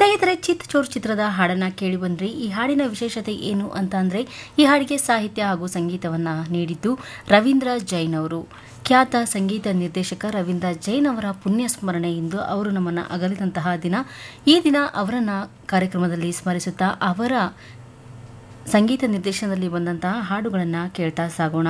ಸ್ನೇಹಿತರೆ ಚಿತ್ ಚೋರ್ ಚಿತ್ರದ ಹಾಡನ್ನ ಕೇಳಿ ಬಂದ್ರಿ ಈ ಹಾಡಿನ ವಿಶೇಷತೆ ಏನು ಅಂತ ಅಂದ್ರೆ ಈ ಹಾಡಿಗೆ ಸಾಹಿತ್ಯ ಹಾಗೂ ಸಂಗೀತವನ್ನ ನೀಡಿದ್ದು ರವೀಂದ್ರ ಜೈನ್ ಅವರು ಖ್ಯಾತ ಸಂಗೀತ ನಿರ್ದೇಶಕ ರವೀಂದ್ರ ಜೈನ್ ಅವರ ಪುಣ್ಯ ಸ್ಮರಣೆ ಇಂದು ಅವರು ನಮ್ಮನ್ನ ಅಗಲಿದಂತಹ ದಿನ ಈ ದಿನ ಅವರನ್ನ ಕಾರ್ಯಕ್ರಮದಲ್ಲಿ ಸ್ಮರಿಸುತ್ತಾ ಅವರ ಸಂಗೀತ ನಿರ್ದೇಶನದಲ್ಲಿ ಬಂದಂತಹ ಹಾಡುಗಳನ್ನು ಕೇಳ್ತಾ ಸಾಗೋಣ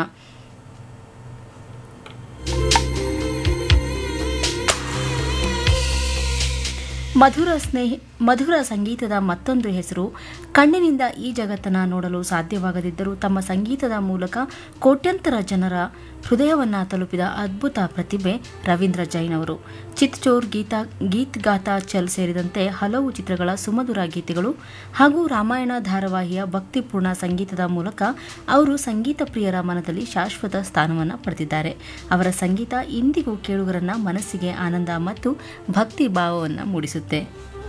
ಮಧುರ ಸ್ನೇಹಿ ಮಧುರ ಸಂಗೀತದ ಮತ್ತೊಂದು ಹೆಸರು ಕಣ್ಣಿನಿಂದ ಈ ಜಗತ್ತನ್ನು ನೋಡಲು ಸಾಧ್ಯವಾಗದಿದ್ದರೂ ತಮ್ಮ ಸಂಗೀತದ ಮೂಲಕ ಕೋಟ್ಯಂತರ ಜನರ ಹೃದಯವನ್ನ ತಲುಪಿದ ಅದ್ಭುತ ಪ್ರತಿಭೆ ರವೀಂದ್ರ ಜೈನ್ ಅವರು ಚಿತ್ಚೋರ್ ಗೀತಾ ಗೀತ್ ಗಾತಾ ಚಲ್ ಸೇರಿದಂತೆ ಹಲವು ಚಿತ್ರಗಳ ಸುಮಧುರ ಗೀತೆಗಳು ಹಾಗೂ ರಾಮಾಯಣ ಧಾರಾವಾಹಿಯ ಭಕ್ತಿಪೂರ್ಣ ಸಂಗೀತದ ಮೂಲಕ ಅವರು ಸಂಗೀತ ಪ್ರಿಯರ ಮನದಲ್ಲಿ ಶಾಶ್ವತ ಸ್ಥಾನವನ್ನು ಪಡೆದಿದ್ದಾರೆ ಅವರ ಸಂಗೀತ ಇಂದಿಗೂ ಕೇಳುಗರನ್ನ ಮನಸ್ಸಿಗೆ ಆನಂದ ಮತ್ತು ಭಕ್ತಿ ಭಾವವನ್ನು ಮೂಡಿಸುತ್ತೆ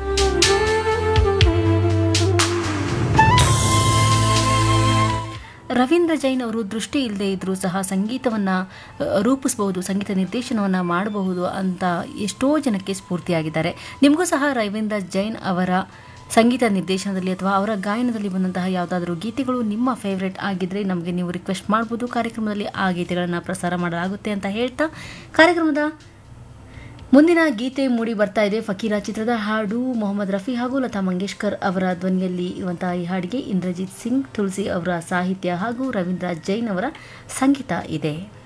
ರವೀಂದ್ರ ಜೈನ್ ಅವರು ದೃಷ್ಟಿ ಇಲ್ಲದೆ ಇದ್ರೂ ಸಹ ಸಂಗೀತವನ್ನ ಅ, ರೂಪಿಸಬಹುದು ಸಂಗೀತ ನಿರ್ದೇಶನವನ್ನ ಮಾಡಬಹುದು ಅಂತ ಎಷ್ಟೋ ಜನಕ್ಕೆ ಸ್ಫೂರ್ತಿಯಾಗಿದ್ದಾರೆ ನಿಮಗೂ ಸಹ ರವೀಂದ್ರ ಜೈನ್ ಅವರ ಸಂಗೀತ ನಿರ್ದೇಶನದಲ್ಲಿ ಅಥವಾ ಅವರ ಗಾಯನದಲ್ಲಿ ಬಂದಂತಹ ಯಾವುದಾದ್ರೂ ಗೀತೆಗಳು ನಿಮ್ಮ ಫೇವ್ರೆಟ್ ಆಗಿದ್ರೆ ನಮಗೆ ನೀವು ರಿಕ್ವೆಸ್ಟ್ ಮಾಡ್ಬೋದು ಕಾರ್ಯಕ್ರಮದಲ್ಲಿ ಆ ಗೀತೆಗಳನ್ನು ಪ್ರಸಾರ ಮಾಡಲಾಗುತ್ತೆ ಅಂತ ಹೇಳ್ತಾ ಕಾರ್ಯಕ್ರಮದ ಮುಂದಿನ ಗೀತೆ ಮೂಡಿ ಬರ್ತಾ ಇದೆ ಫಕೀರ ಚಿತ್ರದ ಹಾಡು ಮೊಹಮ್ಮದ್ ರಫಿ ಹಾಗೂ ಲತಾ ಮಂಗೇಶ್ಕರ್ ಅವರ ಧ್ವನಿಯಲ್ಲಿ ಇರುವಂತಹ ಈ ಹಾಡಿಗೆ ಇಂದ್ರಜಿತ್ ಸಿಂಗ್ ತುಳಸಿ ಅವರ ಸಾಹಿತ್ಯ ಹಾಗೂ ರವೀಂದ್ರ ಜೈನ್ ಅವರ ಸಂಗೀತ ಇದೆ